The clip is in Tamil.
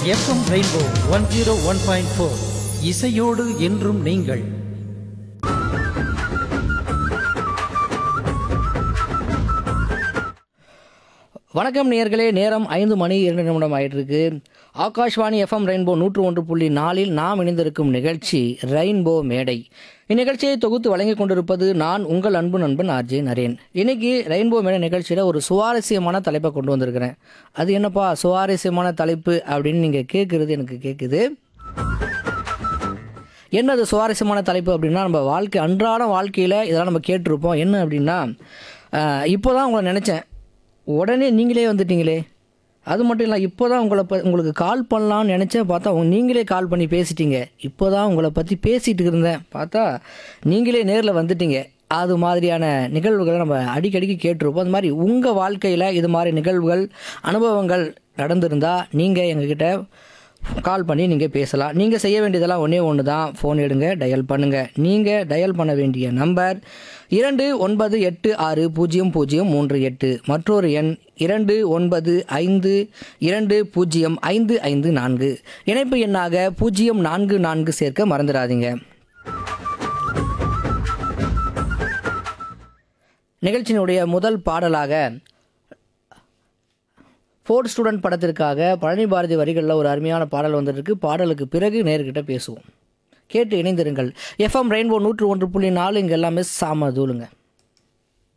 FM rainbow one zero one point four இசையோடு என்றும் நீங்கள் வணக்கம் நேயர்களே நேரம் ஐந்து மணி இரண்டு நிமிடம் ஆயிட்டு இருக்கு ஆகாஷ்வாணி எஃப்எம் ரெயின்போ நூற்று ஒன்று புள்ளி நாலில் நாம் இணைந்திருக்கும் நிகழ்ச்சி ரெயின்போ மேடை இந்நிகழ்ச்சியை தொகுத்து வழங்கிக் கொண்டிருப்பது நான் உங்கள் அன்பு நண்பன் ஆர்ஜே நரேன் இன்னைக்கு ரெயின்போ மேடை நிகழ்ச்சியில் ஒரு சுவாரஸ்யமான தலைப்பை கொண்டு வந்திருக்கிறேன் அது என்னப்பா சுவாரஸ்யமான தலைப்பு அப்படின்னு நீங்கள் கேட்குறது எனக்கு கேட்குது என்னது சுவாரஸ்யமான தலைப்பு அப்படின்னா நம்ம வாழ்க்கை அன்றாட வாழ்க்கையில் இதெல்லாம் நம்ம கேட்டிருப்போம் என்ன அப்படின்னா இப்போ தான் உங்களை நினச்சேன் உடனே நீங்களே வந்துட்டீங்களே அது மட்டும் இல்லை இப்போ தான் உங்களை ப உங்களுக்கு கால் பண்ணலாம்னு நினச்சேன் பார்த்தா உங்க- நீங்களே கால் பண்ணி பேசிட்டீங்க இப்போ தான் உங்களை பற்றி பேசிகிட்டு இருந்தேன் பார்த்தா நீங்களே நேரில் வந்துட்டீங்க அது மாதிரியான நிகழ்வுகளை நம்ம அடிக்கடிக்கு கேட்டிருப்போம் அது மாதிரி உங்கள் வாழ்க்கையில் இது மாதிரி நிகழ்வுகள் அனுபவங்கள் நடந்திருந்தால் நீங்கள் எங்ககிட்ட கால் பண்ணி நீங்கள் பேசலாம் நீங்கள் செய்ய வேண்டியதெல்லாம் ஒன்றே ஒன்று தான் ஃபோன் எடுங்க டயல் பண்ணுங்கள் நீங்கள் டயல் பண்ண வேண்டிய நம்பர் இரண்டு ஒன்பது எட்டு ஆறு பூஜ்ஜியம் பூஜ்ஜியம் மூன்று எட்டு மற்றொரு எண் இரண்டு ஒன்பது ஐந்து இரண்டு பூஜ்ஜியம் ஐந்து ஐந்து நான்கு இணைப்பு எண்ணாக பூஜ்ஜியம் நான்கு நான்கு சேர்க்க மறந்துடாதீங்க நிகழ்ச்சியினுடைய முதல் பாடலாக ஃபோர்ட் ஸ்டூடெண்ட் படத்திற்காக பழனி பாரதி வரிகளில் ஒரு அருமையான பாடல் வந்திருக்கு பாடலுக்கு பிறகு நேர்கிட்ட பேசுவோம் கேட்டு இணைந்திருங்கள் எஃப்எம் ரெயின்போ நூற்று ஒன்று புள்ளி நாலு இங்கே எல்லாமே சாம தூளுங்க